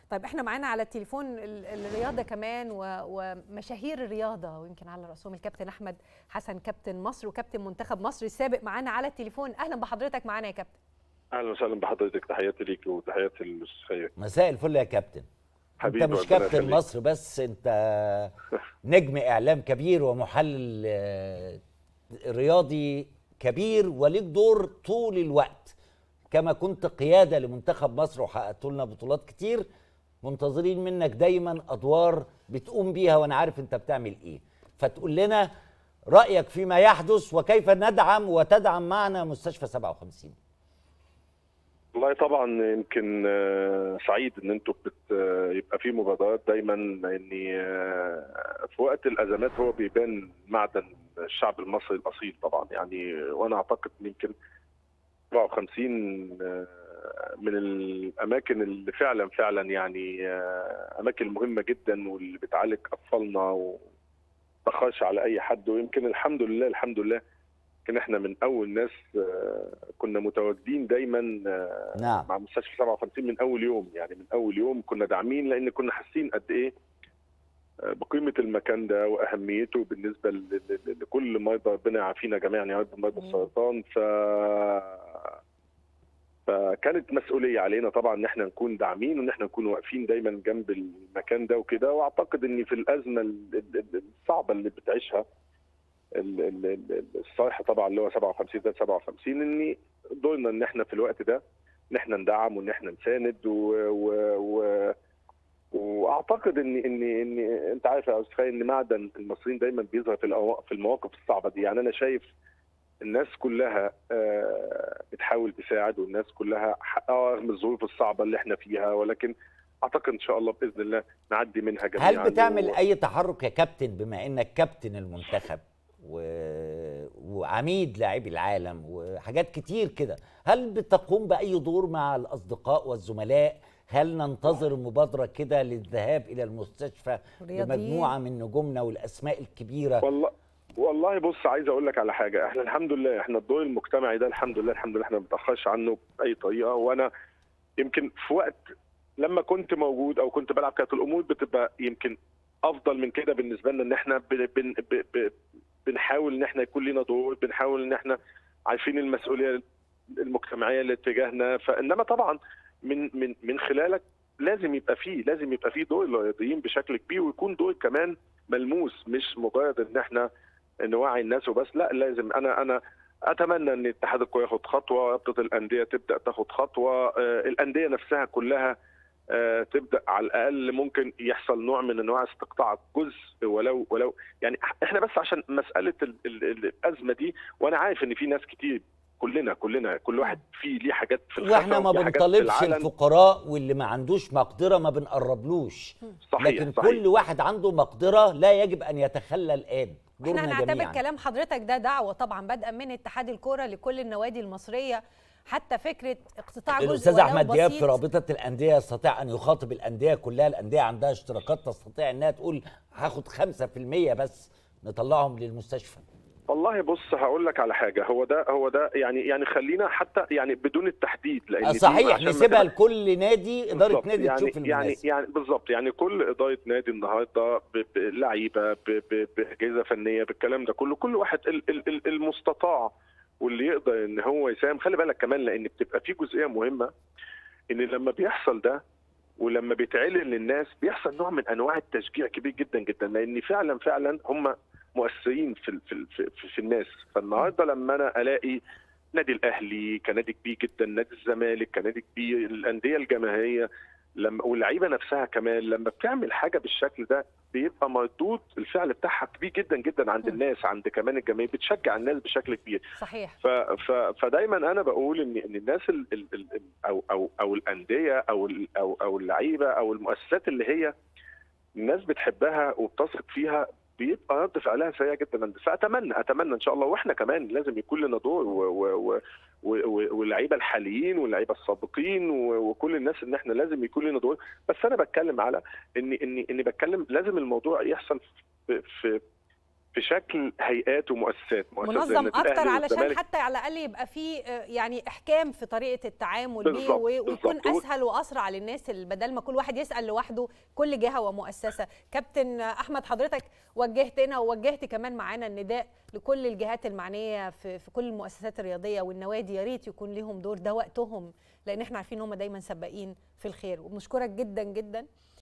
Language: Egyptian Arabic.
طيب احنا معانا على التليفون ال- الرياضه كمان و- ومشاهير الرياضه ويمكن على راسهم الكابتن احمد حسن كابتن مصر وكابتن منتخب مصر السابق معانا على التليفون اهلا بحضرتك معانا يا كابتن اهلا وسهلا بحضرتك تحياتي ليك وتحياتي للمستشفيات مساء الفل يا كابتن حبيبي انت مش ربنا كابتن يخليك. مصر بس انت نجم اعلام كبير ومحلل آه، رياضي كبير وليك دور طول الوقت كما كنت قياده لمنتخب مصر وحققت لنا بطولات كتير منتظرين منك دايما ادوار بتقوم بيها وانا عارف انت بتعمل ايه فتقول لنا رايك فيما يحدث وكيف ندعم وتدعم معنا مستشفى 57 والله طبعا يمكن آه، سعيد ان انتوا بت آه، يبقى في مبادرات دايما ان آه، في وقت الازمات هو بيبان معدن الشعب المصري الاصيل طبعا يعني وانا اعتقد إن يمكن 57 آه، من الاماكن اللي فعلا فعلا يعني آه، اماكن مهمه جدا واللي بتعالج اطفالنا و تخش على اي حد ويمكن الحمد لله الحمد لله يمكن احنا من اول ناس آه، كنا متواجدين دايما آه، نعم مع مستشفى 57 من اول يوم يعني من اول يوم كنا داعمين لان كنا حاسين قد ايه آه، بقيمه المكان ده واهميته بالنسبه ل- ل- لكل مرضى ربنا يعافينا جميعا يا رب مرضى مم. السرطان ف فكانت مسؤوليه علينا طبعا ان احنا نكون داعمين وان احنا نكون واقفين دايما جنب المكان ده وكده واعتقد ان في الازمه ال- ال- ال- الصعبه اللي بتعيشها ال- ال- ال- الصالح طبعا اللي هو 57 ده 57 ان دورنا ان احنا في الوقت ده ان احنا ندعم وان احنا نساند و, و, و واعتقد ان ان ان انت عارف يا استاذ ان معدن المصريين دايما بيظهر في الأوا- في المواقف الصعبه دي يعني انا شايف الناس كلها آه، بتحاول تساعد والناس كلها ح- آه، رغم الظروف الصعبه اللي احنا فيها ولكن اعتقد ان شاء الله باذن الله نعدي منها جميعا هل بتعمل و- اي تحرك يا كابتن بما انك كابتن المنتخب و... وعميد لاعبي العالم وحاجات كتير كده هل بتقوم باي دور مع الاصدقاء والزملاء هل ننتظر مبادره كده للذهاب الى المستشفى رياضيين. بمجموعه من نجومنا والاسماء الكبيره والله والله بص عايز اقول لك على حاجه احنا الحمد لله احنا الدور المجتمعي ده الحمد لله الحمد لله احنا ما بنتاخرش عنه باي طريقه وانا يمكن في وقت لما كنت موجود او كنت بلعب كانت الامور بتبقى يمكن افضل من كده بالنسبه لنا ان احنا بن بن ب- ب- بنحاول ان احنا يكون لنا دور بنحاول ان احنا عارفين المسؤوليه المجتمعيه اللي اتجاهنا فانما طبعا من من من خلالك لازم يبقى فيه لازم يبقى فيه دور الرياضيين بشكل كبير ويكون دور كمان ملموس مش مجرد ان احنا نوعي الناس وبس لا لازم انا انا اتمنى ان اتحاد الكوره ياخد خطوه رابطه الانديه تبدا تاخد خطوه آه، الانديه نفسها كلها آه، تبدا على الاقل ممكن يحصل نوع من انواع استقطاع جزء ولو ولو يعني احنا بس عشان مساله ال ال ال الازمه دي وانا عارف ان في ناس كتير كلنا كلنا كل واحد فيه ليه حاجات في الخفا واحنا ما وفي حاجات في بنطالبش العلن. الفقراء واللي ما عندوش مقدره ما بنقربلوش صحيح لكن صحيح. كل واحد عنده مقدره لا يجب ان يتخلى الان احنا دورنا هنعتبر جميعا كلام حضرتك ده دعوه طبعا بدءا من اتحاد الكوره لكل النوادي المصريه حتى فكره اقتطاع جزء الاستاذ ولو احمد دياب بسيط. في رابطه الانديه يستطيع ان يخاطب الانديه كلها الانديه عندها اشتراكات تستطيع انها تقول هاخد 5% بس نطلعهم للمستشفى والله بص هقول لك على حاجه هو ده هو ده يعني يعني خلينا حتى يعني بدون التحديد لان آه، دي صحيح عشان ما نسيبها تبقى- لكل نادي اداره بالظبط. نادي يعني تشوف يعني المناسب يعني بالظبط يعني كل اداره نادي النهارده ب- بلعيبه ب- ب- باجهزه فنيه بالكلام ده كله كل واحد ال- ال- ال- المستطاع واللي يقدر ان هو يساهم خلي بالك كمان لان بتبقى في جزئيه مهمه ان لما بيحصل ده ولما بيتعلن للناس بيحصل نوع من انواع التشجيع كبير جدا جدا لان فعلا فعلا هم مؤثرين في ال- في ال- في, في, في الناس فالنهارده لما انا الاقي نادي الاهلي كنادي كبير جدا نادي الزمالك كنادي كبير الانديه الجماهيريه لما واللعيبه نفسها كمان لما بتعمل حاجه بالشكل ده بيبقى مردود الفعل بتاعها كبير جدا جدا عند م. الناس عند كمان الجماهير بتشجع الناس بشكل كبير صحيح ف ف فدايما انا بقول ان ان الناس ال ال ال ال- او او او الانديه او ال- او او اللعيبه او المؤسسات اللي هي الناس بتحبها وبتثق فيها بيبقى رد فعلها سريع جدا فاتمنى اتمنى ان شاء الله واحنا كمان لازم يكون لنا دور و- و- و- و- و- واللعيبه الحاليين واللعيبه السابقين و- وكل الناس ان احنا لازم يكون لنا دور بس انا بتكلم على ان ان ان بتكلم لازم الموضوع يحصل في في في شكل هيئات ومؤسسات مؤسسات زي منظم النادي اكتر الأهلي علشان والزمالك. حتى على الاقل يبقى في آه، يعني احكام في طريقه التعامل بيه بالظبط، و- ويكون بالظبط. اسهل واسرع للناس اللي بدل ما كل واحد يسال لوحده كل جهه ومؤسسه كابتن احمد حضرتك وجهتنا ووجهت كمان معانا النداء لكل الجهات المعنيه في في كل المؤسسات الرياضيه والنوادي يا ريت يكون ليهم دور ده وقتهم لان احنا عارفين ان هم دايما سباقين في الخير وبنشكرك جدا جدا